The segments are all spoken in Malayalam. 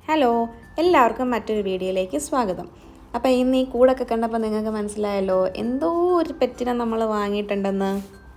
ഹലോ എല്ലാവർക്കും മറ്റൊരു വീഡിയോയിലേക്ക് സ്വാഗതം അപ്പോൾ ഇന്ന് ഈ കൂടൊക്കെ കണ്ടപ്പോൾ നിങ്ങൾക്ക് മനസ്സിലായല്ലോ എന്തോ ഒരു പെറ്റിനെ നമ്മൾ വാങ്ങിയിട്ടുണ്ടെന്ന്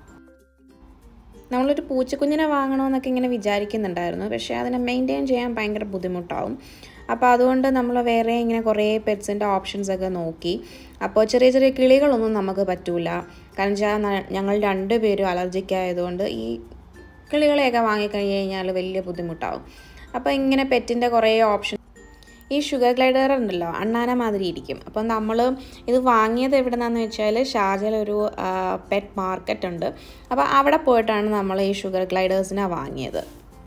നമ്മളൊരു പൂച്ചക്കുഞ്ഞിനെ വാങ്ങണമെന്നൊക്കെ ഇങ്ങനെ വിചാരിക്കുന്നുണ്ടായിരുന്നു പക്ഷേ അതിനെ മെയിൻറ്റെയിൻ ചെയ്യാൻ ഭയങ്കര ബുദ്ധിമുട്ടാവും അപ്പോൾ അതുകൊണ്ട് നമ്മൾ വേറെ ഇങ്ങനെ കുറേ പെറ്റ്സിൻ്റെ ഓപ്ഷൻസ് ഒക്കെ നോക്കി അപ്പോൾ ചെറിയ ചെറിയ കിളികളൊന്നും നമുക്ക് പറ്റൂല കാരണം വെച്ചാൽ ഞങ്ങൾ രണ്ടുപേരും അലർജിക്ക് ആയതുകൊണ്ട് ഈ കിളികളെയൊക്കെ വാങ്ങിക്കഴിഞ്ഞ് കഴിഞ്ഞാൽ വലിയ ബുദ്ധിമുട്ടാവും അപ്പോൾ ഇങ്ങനെ പെറ്റിൻ്റെ കുറേ ഓപ്ഷൻ ഈ ഷുഗർ ഗ്ലൈഡർ ഉണ്ടല്ലോ അണ്ണാന മാതിരി ഇരിക്കും അപ്പം നമ്മൾ ഇത് വാങ്ങിയത് എവിടെ നിന്നാന്ന് വെച്ചാൽ ഷാർജയിൽ ഒരു പെറ്റ് മാർക്കറ്റ് ഉണ്ട് അപ്പോൾ അവിടെ പോയിട്ടാണ് നമ്മൾ ഈ ഷുഗർ ഗ്ലൈഡേഴ്സിനെ വാങ്ങിയത്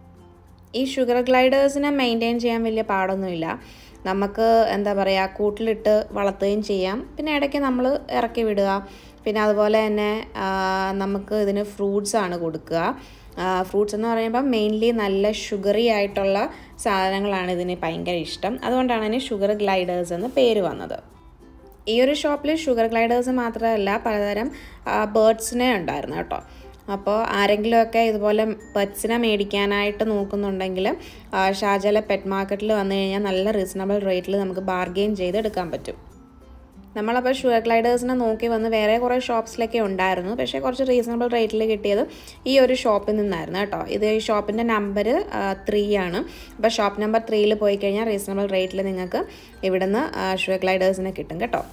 ഈ ഷുഗർ ഗ്ലൈഡേഴ്സിനെ മെയിൻറ്റെയിൻ ചെയ്യാൻ വലിയ പാടൊന്നുമില്ല നമുക്ക് എന്താ പറയുക കൂട്ടിലിട്ട് വളർത്തുകയും ചെയ്യാം പിന്നെ ഇടയ്ക്ക് നമ്മൾ ഇറക്കി വിടുക പിന്നെ അതുപോലെ തന്നെ നമുക്ക് ഇതിന് ഫ്രൂട്ട്സ് ആണ് കൊടുക്കുക ഫ്രൂട്ട്സ് എന്ന് പറയുമ്പോൾ മെയിൻലി നല്ല ഷുഗറി ആയിട്ടുള്ള സാധനങ്ങളാണ് ഇതിന് ഭയങ്കര ഇഷ്ടം അതുകൊണ്ടാണ് ഇതിന് ഷുഗർ ഗ്ലൈഡേഴ്സ് എന്ന് പേര് വന്നത് ഈ ഒരു ഷോപ്പിൽ ഷുഗർ ഗ്ലൈഡേഴ്സ് മാത്രമല്ല പലതരം ബേർഡ്സിനെ ഉണ്ടായിരുന്നു കേട്ടോ അപ്പോൾ ആരെങ്കിലുമൊക്കെ ഇതുപോലെ പെറ്റ്സിനെ മേടിക്കാനായിട്ട് നോക്കുന്നുണ്ടെങ്കിൽ ഷാജല പെറ്റ് മാർക്കറ്റിൽ വന്നു കഴിഞ്ഞാൽ നല്ല റീസണബിൾ റേറ്റിൽ നമുക്ക് ബാർഗെയിൻ ചെയ്ത് എടുക്കാൻ പറ്റും നമ്മളപ്പോൾ ഷുഗർ ഗ്ലൈഡേഴ്സിനെ നോക്കി വന്ന് വേറെ കുറേ ഷോപ്സിലൊക്കെ ഉണ്ടായിരുന്നു പക്ഷേ കുറച്ച് റീസണബിൾ റേറ്റിൽ കിട്ടിയത് ഈ ഒരു ഷോപ്പിൽ നിന്നായിരുന്നു കേട്ടോ ഇത് ഈ ഷോപ്പിൻ്റെ നമ്പർ ത്രീ ആണ് അപ്പോൾ ഷോപ്പ് നമ്പർ ത്രീയിൽ പോയി കഴിഞ്ഞാൽ റീസണബിൾ റേറ്റിൽ നിങ്ങൾക്ക് ഇവിടുന്ന് ഷുഗർ ഗ്ലൈഡേഴ്സിനെ കിട്ടും കേട്ടോ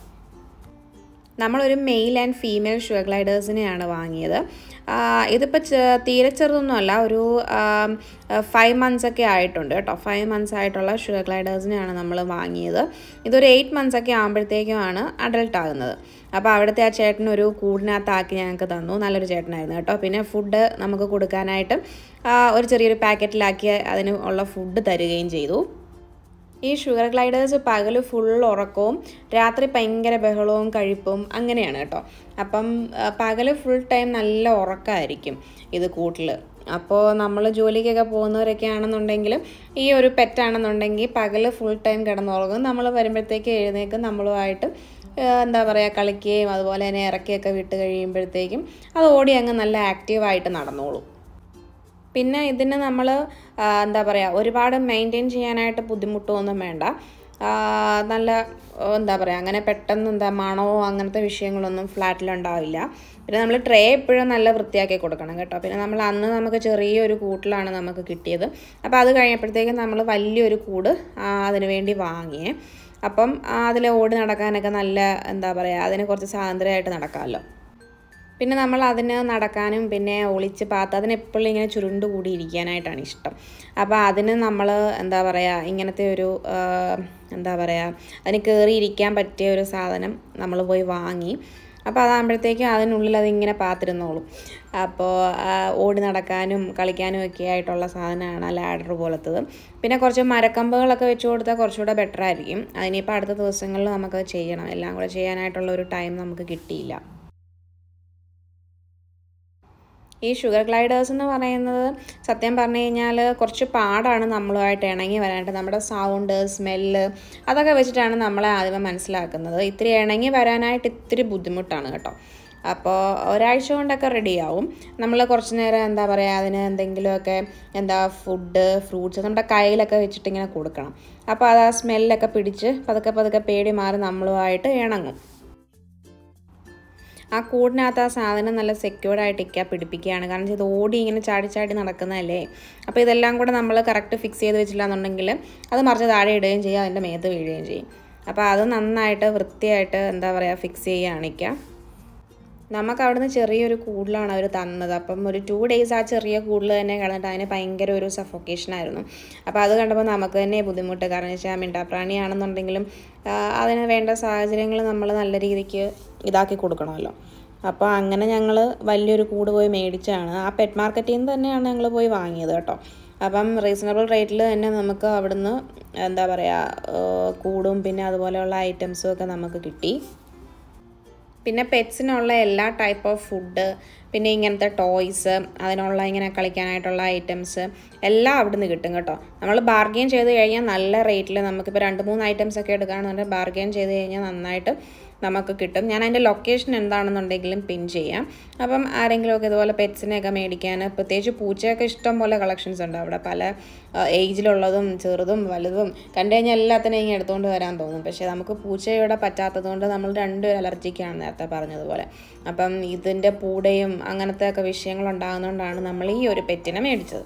നമ്മളൊരു മെയിൽ ആൻഡ് ഫീമെയിൽ ഷുഗർ ഗ്ലൈഡേഴ്സിനെയാണ് വാങ്ങിയത് ഇതിപ്പോൾ തീരെ ചെറുതൊന്നുമല്ല ഒരു ഫൈവ് മന്ത്സ് ഒക്കെ ആയിട്ടുണ്ട് കേട്ടോ ഫൈവ് മന്ത്സ് ആയിട്ടുള്ള ഷുഗർ ഗ്ലൈഡേഴ്സിനെയാണ് നമ്മൾ വാങ്ങിയത് ഇതൊരു എയ്റ്റ് മന്ത്സ് ഒക്കെ ആകുമ്പോഴത്തേക്കുമാണ് അഡൾട്ട് ആകുന്നത് അപ്പോൾ അവിടുത്തെ ആ ചേട്ടൻ ഒരു കൂടിനകത്താക്കി ഞങ്ങൾക്ക് തന്നു നല്ലൊരു ചേട്ടനായിരുന്നു കേട്ടോ പിന്നെ ഫുഡ് നമുക്ക് കൊടുക്കാനായിട്ട് ഒരു ചെറിയൊരു പാക്കറ്റിലാക്കി അതിന് ഉള്ള ഫുഡ് തരികയും ചെയ്തു ഈ ഷുഗർ ഗ്ലൈഡേഴ്സ് പകൽ ഫുൾ ഉറക്കവും രാത്രി ഭയങ്കര ബഹളവും കഴിപ്പും അങ്ങനെയാണ് കേട്ടോ അപ്പം പകൽ ഫുൾ ടൈം നല്ല ഉറക്കമായിരിക്കും ഇത് കൂട്ടിൽ അപ്പോൾ നമ്മൾ ജോലിക്കൊക്കെ പോകുന്നവരൊക്കെ ആണെന്നുണ്ടെങ്കിൽ ഈ ഒരു പെറ്റാണെന്നുണ്ടെങ്കിൽ പകൽ ഫുൾ ടൈം കിടന്നുറങ്ങും നമ്മൾ വരുമ്പോഴത്തേക്ക് എഴുന്നേക്കും നമ്മളുമായിട്ട് എന്താ പറയുക കളിക്കുകയും അതുപോലെ തന്നെ ഇറക്കിയൊക്കെ വിട്ട് കഴിയുമ്പോഴത്തേക്കും അത് ഓടി അങ്ങ് നല്ല ആക്റ്റീവായിട്ട് നടന്നോളും പിന്നെ ഇതിന് നമ്മൾ എന്താ പറയുക ഒരുപാട് മെയിൻറ്റെയിൻ ചെയ്യാനായിട്ട് ബുദ്ധിമുട്ടൊന്നും വേണ്ട നല്ല എന്താ പറയുക അങ്ങനെ പെട്ടെന്ന് എന്താ മണമോ അങ്ങനത്തെ വിഷയങ്ങളൊന്നും ഫ്ലാറ്റിലുണ്ടാവില്ല പിന്നെ നമ്മൾ ട്രേ എപ്പോഴും നല്ല വൃത്തിയാക്കി കൊടുക്കണം കേട്ടോ പിന്നെ നമ്മൾ അന്ന് നമുക്ക് ചെറിയൊരു കൂട്ടിലാണ് നമുക്ക് കിട്ടിയത് അപ്പോൾ അത് കഴിഞ്ഞപ്പോഴത്തേക്കും നമ്മൾ വലിയൊരു കൂട് അതിന് വേണ്ടി വാങ്ങിയേ അപ്പം അതിൽ ഓടി നടക്കാനൊക്കെ നല്ല എന്താ പറയുക അതിന് കുറച്ച് സ്വാതന്ത്ര്യമായിട്ട് നടക്കാമല്ലോ പിന്നെ നമ്മൾ അതിന് നടക്കാനും പിന്നെ ഒളിച്ച് പാത്ത് അതിന് എപ്പോഴും ഇങ്ങനെ ചുരുണ്ട് കൂടി ഇരിക്കാനായിട്ടാണ് ഇഷ്ടം അപ്പോൾ അതിന് നമ്മൾ എന്താ പറയുക ഇങ്ങനത്തെ ഒരു എന്താ പറയുക അതിന് കയറി ഇരിക്കാൻ പറ്റിയ ഒരു സാധനം നമ്മൾ പോയി വാങ്ങി അപ്പോൾ അതാകുമ്പോഴത്തേക്കും അതിനുള്ളിൽ അതിങ്ങനെ പാത്തിരുന്നോളും അപ്പോൾ ഓടി നടക്കാനും കളിക്കാനും ഒക്കെ ആയിട്ടുള്ള സാധനമാണ് ആ ലാഡർ പോലത്തത് പിന്നെ കുറച്ച് മരക്കമ്പുകളൊക്കെ വെച്ച് കൊടുത്താൽ കുറച്ചുകൂടെ ബെറ്റർ ആയിരിക്കും അതിനിപ്പോൾ അടുത്ത ദിവസങ്ങളിൽ നമുക്ക് ചെയ്യണം എല്ലാം കൂടെ ചെയ്യാനായിട്ടുള്ള ഒരു ടൈം നമുക്ക് കിട്ടിയില്ല ഈ ഷുഗർ ഗ്ലൈഡേഴ്സ് എന്ന് പറയുന്നത് സത്യം പറഞ്ഞു കഴിഞ്ഞാൽ കുറച്ച് പാടാണ് നമ്മളുമായിട്ട് ഇണങ്ങി വരാനായിട്ട് നമ്മുടെ സൗണ്ട് സ്മെല്ല് അതൊക്കെ വെച്ചിട്ടാണ് നമ്മളെ ആദ്യമേ മനസ്സിലാക്കുന്നത് ഇത്തിരി ഇണങ്ങി വരാനായിട്ട് ഇത്തിരി ബുദ്ധിമുട്ടാണ് കേട്ടോ അപ്പോൾ ഒരാഴ്ച കൊണ്ടൊക്കെ റെഡിയാവും നമ്മൾ കുറച്ച് നേരം എന്താ പറയുക അതിന് എന്തെങ്കിലുമൊക്കെ എന്താ ഫുഡ് ഫ്രൂട്ട്സ് നമ്മുടെ കയ്യിലൊക്കെ വെച്ചിട്ട് ഇങ്ങനെ കൊടുക്കണം അപ്പോൾ അത് ആ സ്മെല്ലൊക്കെ പിടിച്ച് പതുക്കെ പതുക്കെ പേടി മാറി നമ്മളുമായിട്ട് ഇണങ്ങും ആ കൂടിനകത്ത് ആ സാധനം നല്ല സെക്യൂർഡായിട്ട് ഇരിക്കുക പിടിപ്പിക്കുകയാണ് കാരണം ഇത് ഓടി ഇങ്ങനെ ചാടി ചാടി നടക്കുന്നതല്ലേ അപ്പോൾ ഇതെല്ലാം കൂടെ നമ്മൾ കറക്റ്റ് ഫിക്സ് ചെയ്ത് വെച്ചില്ല എന്നുണ്ടെങ്കിൽ അത് മറിച്ച് താഴെ ഇടുകയും ചെയ്യും അതിൻ്റെ മേത്ത് വീഴുകയും ചെയ്യും അപ്പോൾ അത് നന്നായിട്ട് വൃത്തിയായിട്ട് എന്താ പറയുക ഫിക്സ് ചെയ്യുകയാണിക്കുക നമുക്ക് അവിടുന്ന് ചെറിയൊരു കൂടിലാണ് അവർ തന്നത് അപ്പം ഒരു ടു ഡേയ്സ് ആ ചെറിയ കൂടിൽ തന്നെ കിടന്നിട്ട് അതിന് ഭയങ്കര ഒരു സഫോക്കേഷൻ ആയിരുന്നു അപ്പോൾ അത് കണ്ടപ്പോൾ നമുക്ക് തന്നെ ബുദ്ധിമുട്ട് കാരണം വെച്ചാൽ മിണ്ടാപ്രാണിയാണെന്നുണ്ടെങ്കിലും അതിന് വേണ്ട സാഹചര്യങ്ങൾ നമ്മൾ നല്ല രീതിക്ക് ഇതാക്കി കൊടുക്കണമല്ലോ അപ്പോൾ അങ്ങനെ ഞങ്ങൾ വലിയൊരു കൂട് പോയി മേടിച്ചാണ് ആ പെറ്റ് മാർക്കറ്റിൽ നിന്ന് തന്നെയാണ് ഞങ്ങൾ പോയി വാങ്ങിയത് കേട്ടോ അപ്പം റീസണബിൾ റേറ്റിൽ തന്നെ നമുക്ക് അവിടുന്ന് എന്താ പറയുക കൂടും പിന്നെ അതുപോലെയുള്ള ഐറ്റംസും ഒക്കെ നമുക്ക് കിട്ടി പിന്നെ പെറ്റ്സിനുള്ള എല്ലാ ടൈപ്പ് ഓഫ് ഫുഡ് പിന്നെ ഇങ്ങനത്തെ ടോയ്സ് അതിനുള്ള ഇങ്ങനെ കളിക്കാനായിട്ടുള്ള ഐറ്റംസ് എല്ലാം അവിടുന്ന് കിട്ടും കേട്ടോ നമ്മൾ ബാർഗെയിൻ ചെയ്ത് കഴിഞ്ഞാൽ നല്ല റേറ്റിൽ നമുക്കിപ്പോൾ രണ്ട് മൂന്ന് ഐറ്റംസ് ഒക്കെ എടുക്കുകയാണെന്നുണ്ടെങ്കിൽ ബാർഗെയിൻ ചെയ്ത് കഴിഞ്ഞാൽ നന്നായിട്ട് നമുക്ക് കിട്ടും ഞാൻ അതിൻ്റെ ലൊക്കേഷൻ എന്താണെന്നുണ്ടെങ്കിലും പിൻ ചെയ്യാം അപ്പം ആരെങ്കിലുമൊക്കെ ഇതുപോലെ പെറ്റ്സിനെയൊക്കെ മേടിക്കാൻ പ്രത്യേകിച്ച് പൂച്ചയൊക്കെ ഇഷ്ടം പോലെ കളക്ഷൻസ് ഉണ്ട് അവിടെ പല ഏജിലുള്ളതും ചെറുതും വലുതും കണ്ടു കഴിഞ്ഞാൽ എല്ലാത്തിനെയും ഇങ്ങനെ എടുത്തുകൊണ്ട് വരാൻ തോന്നും പക്ഷേ നമുക്ക് പൂച്ചയുടെ പറ്റാത്തത് കൊണ്ട് നമ്മൾ രണ്ടുപേരും അലർജിക്കാണ് നേരത്തെ പറഞ്ഞതുപോലെ അപ്പം ഇതിൻ്റെ പൂടയും അങ്ങനത്തെ ഒക്കെ വിഷയങ്ങൾ ഉണ്ടാകുന്നതുകൊണ്ടാണ് നമ്മൾ ഈ ഒരു പെറ്റിനെ മേടിച്ചത്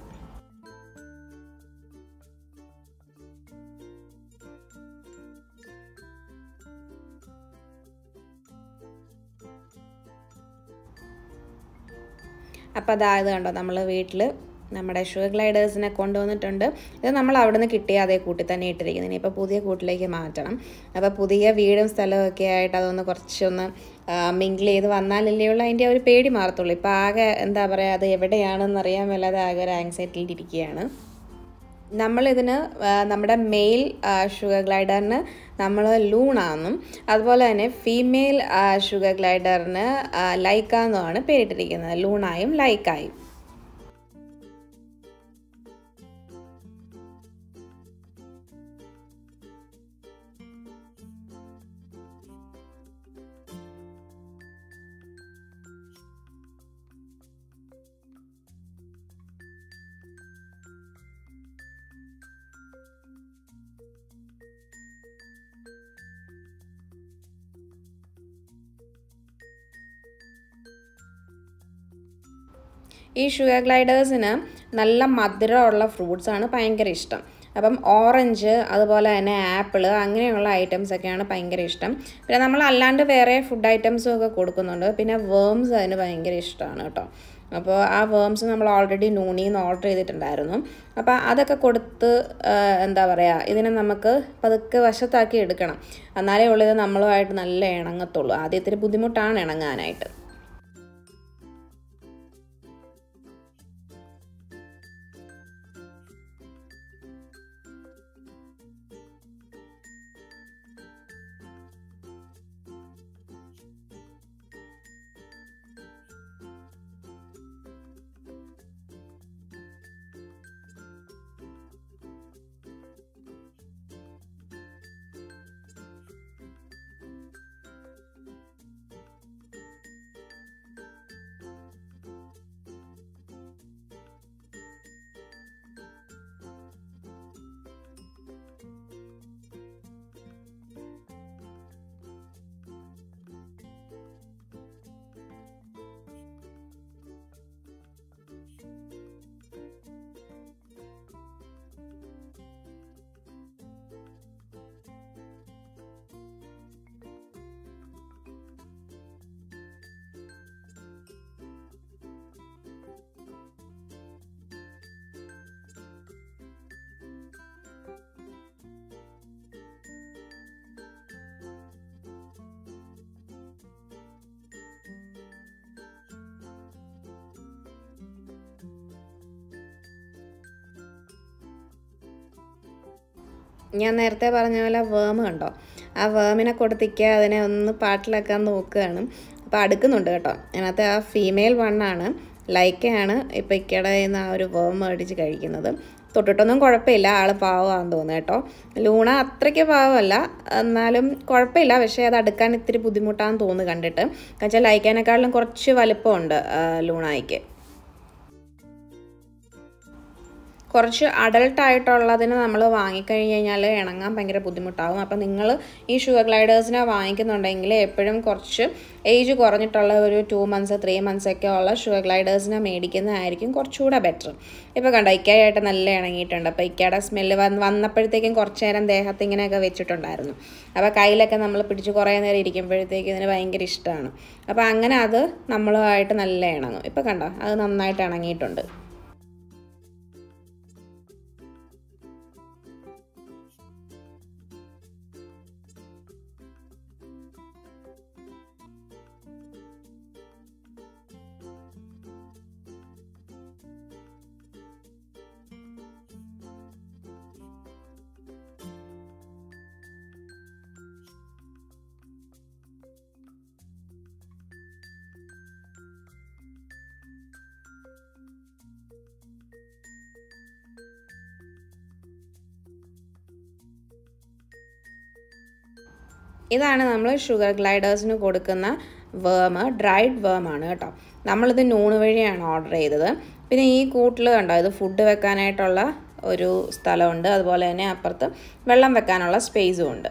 അപ്പോൾ അതായത് കണ്ടോ നമ്മൾ വീട്ടിൽ നമ്മുടെ ഷുഗർ ഗ്ലൈഡേഴ്സിനെ കൊണ്ടുവന്നിട്ടുണ്ട് ഇത് നമ്മൾ അവിടെ നിന്ന് കിട്ടിയ അതേ കൂട്ടിൽ തന്നെ ഇട്ടിരിക്കുന്നത് ഇനിയിപ്പോൾ പുതിയ കൂട്ടിലേക്ക് മാറ്റണം അപ്പോൾ പുതിയ വീടും സ്ഥലവും ഒക്കെ ആയിട്ട് അതൊന്ന് കുറച്ചൊന്ന് മിങ്കിൾ ചെയ്ത് വന്നാലല്ലേ ഉള്ളൂ അതിൻ്റെ ഒരു പേടി മാറത്തുള്ളൂ ഇപ്പോൾ ആകെ എന്താ പറയുക അത് എവിടെയാണെന്ന് അറിയാൻ മേലാതെ ആകെ ഒരു ആങ്സൈറ്റിയിൽ ഇരിക്കുകയാണ് നമ്മളിതിന് നമ്മുടെ മെയിൽ ഷുഗർ ഗ്ലൈഡറിന് നമ്മൾ ലൂണാന്നും അതുപോലെ തന്നെ ഫീമെയിൽ ഷുഗർ ഗ്ലൈഡറിന് ലൈക്ക എന്നുമാണ് പേരിട്ടിരിക്കുന്നത് ലൂണായും ലൈക്കായും ഈ ഷുഗർ ഗ്ലൈഡേഴ്സിന് നല്ല മധുരമുള്ള ഫ്രൂട്ട്സാണ് ഭയങ്കര ഇഷ്ടം അപ്പം ഓറഞ്ച് അതുപോലെ തന്നെ ആപ്പിൾ അങ്ങനെയുള്ള ഐറ്റംസ് ഒക്കെയാണ് ഭയങ്കര ഇഷ്ടം പിന്നെ നമ്മൾ അല്ലാണ്ട് വേറെ ഫുഡ് ഐറ്റംസും ഒക്കെ കൊടുക്കുന്നുണ്ട് പിന്നെ വേംസ് അതിന് ഭയങ്കര ഇഷ്ടമാണ് കേട്ടോ അപ്പോൾ ആ വേംസ് നമ്മൾ ഓൾറെഡി നൂണിയിൽ നിന്ന് ഓർഡർ ചെയ്തിട്ടുണ്ടായിരുന്നു അപ്പോൾ അതൊക്കെ കൊടുത്ത് എന്താ പറയുക ഇതിനെ നമുക്ക് പതുക്കെ വശത്താക്കി എടുക്കണം എന്നാലേ ഉള്ളൂ ഇത് നമ്മളുമായിട്ട് നല്ല ഇണങ്ങത്തുള്ളൂ ആദ്യം ഇത്തിരി ബുദ്ധിമുട്ടാണ് ഇണങ്ങാനായിട്ട് ഞാൻ നേരത്തെ പറഞ്ഞ പോലെ വേം കണ്ടോ ആ വേമിനെ കൊടുത്തിക്കുക അതിനെ ഒന്ന് പാട്ടിലാക്കാൻ നോക്കുകയാണ് അപ്പോൾ അടുക്കുന്നുണ്ട് കേട്ടോ അതിനകത്ത് ആ ഫീമെയിൽ വണ്ണാണ് ലൈക്കയാണ് ഇപ്പോൾ ഇക്കയുടെ നിന്ന് ആ ഒരു വേം മേടിച്ച് കഴിക്കുന്നത് തൊട്ടിട്ടൊന്നും കുഴപ്പമില്ല ആൾ പാവമാണെന്ന് തോന്നുന്നു കേട്ടോ ലൂണ അത്രയ്ക്ക് പാവമല്ല എന്നാലും കുഴപ്പമില്ല പക്ഷേ അത് അടുക്കാൻ ഇത്തിരി ബുദ്ധിമുട്ടാണെന്ന് തോന്നുന്നു കണ്ടിട്ട് എന്നുവെച്ചാൽ ലൈക്കാനേക്കാളും കുറച്ച് വലിപ്പമുണ്ട് ലൂണായിക്ക് കുറച്ച് അഡൾട്ട് ആയിട്ടുള്ളതിന് നമ്മൾ വാങ്ങിക്കഴിഞ്ഞ് കഴിഞ്ഞാൽ ഇണങ്ങാൻ ഭയങ്കര ബുദ്ധിമുട്ടാകും അപ്പോൾ നിങ്ങൾ ഈ ഷുഗർ ഗ്ലൈഡേഴ്സിനെ വാങ്ങിക്കുന്നുണ്ടെങ്കിൽ എപ്പോഴും കുറച്ച് ഏജ് കുറഞ്ഞിട്ടുള്ള ഒരു ടു മന്ത്സ് ത്രീ മന്ത്സ് ഒക്കെ ഉള്ള ഷുഗർ ഗ്ലൈഡേഴ്സിനെ മേടിക്കുന്നതായിരിക്കും കുറച്ചുകൂടെ ബെറ്റർ ഇപ്പോൾ കണ്ടോ ഇക്കയായിട്ട് നല്ല ഇണങ്ങിയിട്ടുണ്ട് അപ്പോൾ ഇക്കയുടെ സ്മെല്ല് വന്ന് വന്നപ്പോഴത്തേക്കും കുറച്ച് നേരം ദേഹത്ത് ഇങ്ങനെയൊക്കെ വെച്ചിട്ടുണ്ടായിരുന്നു അപ്പോൾ കയ്യിലൊക്കെ നമ്മൾ പിടിച്ച് കുറേ നേരം ഇരിക്കുമ്പോഴത്തേക്കും ഇതിന് ഭയങ്കര ഇഷ്ടമാണ് അപ്പോൾ അങ്ങനെ അത് നമ്മളുമായിട്ട് നല്ല ഇണങ്ങും ഇപ്പോൾ കണ്ടോ അത് നന്നായിട്ട് ഇണങ്ങിയിട്ടുണ്ട് ഇതാണ് നമ്മൾ ഷുഗർ ഗ്ലൈഡേഴ്സിന് കൊടുക്കുന്ന വേം ഡ്രൈഡ് വേം ആണ് കേട്ടോ നമ്മളിത് നൂണ് വഴിയാണ് ഓർഡർ ചെയ്തത് പിന്നെ ഈ കൂട്ടിൽ കണ്ടോ ഇത് ഫുഡ് വെക്കാനായിട്ടുള്ള ഒരു സ്ഥലമുണ്ട് അതുപോലെ തന്നെ അപ്പുറത്ത് വെള്ളം വെക്കാനുള്ള സ്പേസും ഉണ്ട്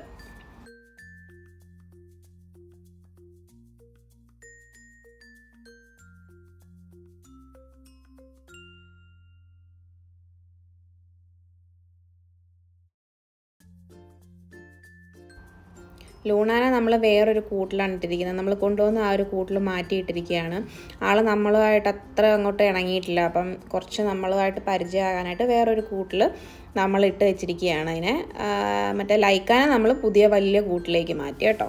ലൂണാനെ നമ്മൾ വേറൊരു കൂട്ടിലാണ് ഇട്ടിരിക്കുന്നത് നമ്മൾ കൊണ്ടുവന്ന് ആ ഒരു കൂട്ടിൽ മാറ്റിയിട്ടിരിക്കുകയാണ് ആൾ നമ്മളുമായിട്ട് അത്ര അങ്ങോട്ട് ഇണങ്ങിയിട്ടില്ല അപ്പം കുറച്ച് നമ്മളുമായിട്ട് പരിചയമാകാനായിട്ട് വേറൊരു കൂട്ടിൽ നമ്മൾ ഇട്ട് വെച്ചിരിക്കുകയാണ് അതിനെ മറ്റേ ലൈക്കാനെ നമ്മൾ പുതിയ വലിയ കൂട്ടിലേക്ക് മാറ്റി കേട്ടോ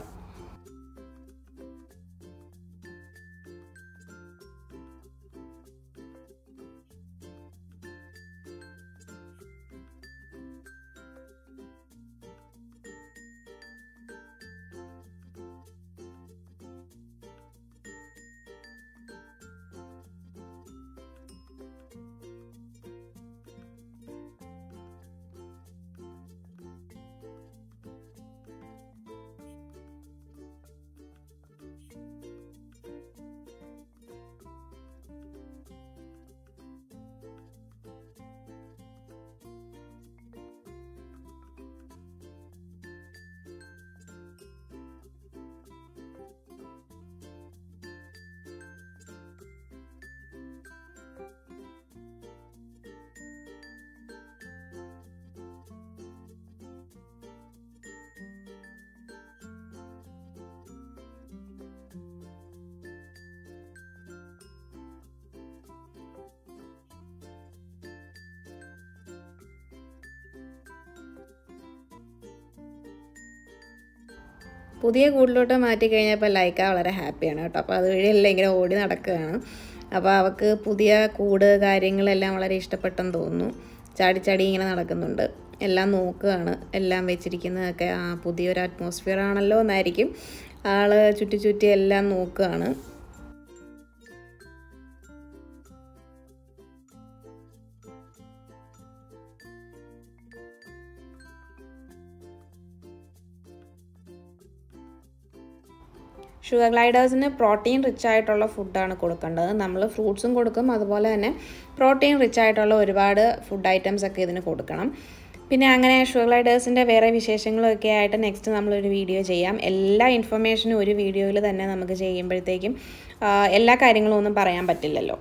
പുതിയ കൂട്ടിലോട്ട് മാറ്റി കഴിഞ്ഞപ്പോൾ ലൈക്ക വളരെ ഹാപ്പിയാണ് കേട്ടോ അപ്പോൾ അതുവഴിയെല്ലാം ഇങ്ങനെ ഓടി നടക്കുകയാണ് അപ്പോൾ അവൾക്ക് പുതിയ കൂട് കാര്യങ്ങളെല്ലാം വളരെ ഇഷ്ടപ്പെട്ടെന്ന് തോന്നുന്നു ചാടി ചാടി ഇങ്ങനെ നടക്കുന്നുണ്ട് എല്ലാം നോക്കുകയാണ് എല്ലാം വെച്ചിരിക്കുന്നതൊക്കെ ആ പുതിയൊരു അറ്റ്മോസ്ഫിയർ ആണല്ലോ എന്നായിരിക്കും ആൾ ചുറ്റി ചുറ്റി എല്ലാം നോക്കുകയാണ് ഷുഗർ ഗ്ലൈഡേഴ്സിന് പ്രോട്ടീൻ റിച്ച് ആയിട്ടുള്ള ഫുഡാണ് കൊടുക്കേണ്ടത് നമ്മൾ ഫ്രൂട്ട്സും കൊടുക്കും അതുപോലെ തന്നെ പ്രോട്ടീൻ റിച്ച് ആയിട്ടുള്ള ഒരുപാട് ഫുഡ് ഐറ്റംസ് ഒക്കെ ഇതിന് കൊടുക്കണം പിന്നെ അങ്ങനെ ഷുഗർ ഗ്ലൈഡേഴ്സിൻ്റെ വേറെ വിശേഷങ്ങളൊക്കെ ആയിട്ട് നെക്സ്റ്റ് നമ്മളൊരു വീഡിയോ ചെയ്യാം എല്ലാ ഇൻഫർമേഷനും ഒരു വീഡിയോയിൽ തന്നെ നമുക്ക് ചെയ്യുമ്പോഴത്തേക്കും എല്ലാ കാര്യങ്ങളും ഒന്നും പറയാൻ പറ്റില്ലല്ലോ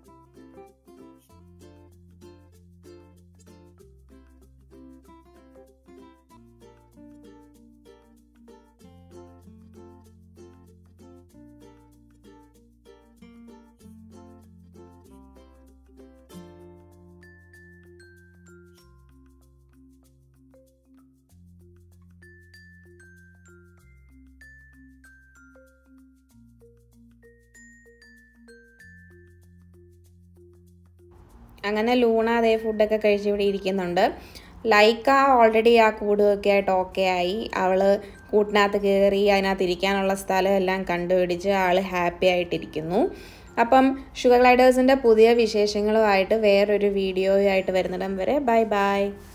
അങ്ങനെ ലൂണ അതേ ഫുഡൊക്കെ കഴിച്ച് ഇവിടെ ഇരിക്കുന്നുണ്ട് ലൈക്ക ഓൾറെഡി ആ കൂടുമൊക്കെ ആയിട്ട് ഓക്കെ ആയി അവൾ കൂട്ടിനകത്ത് കയറി അതിനകത്ത് ഇരിക്കാനുള്ള സ്ഥലം എല്ലാം കണ്ടുപിടിച്ച് ആൾ ഹാപ്പി ആയിട്ടിരിക്കുന്നു അപ്പം ഷുഗർ ഗ്ലൈഡേഴ്സിൻ്റെ പുതിയ വിശേഷങ്ങളുമായിട്ട് വേറൊരു വീഡിയോയായിട്ട് വരുന്നിടം വരെ ബൈ ബൈ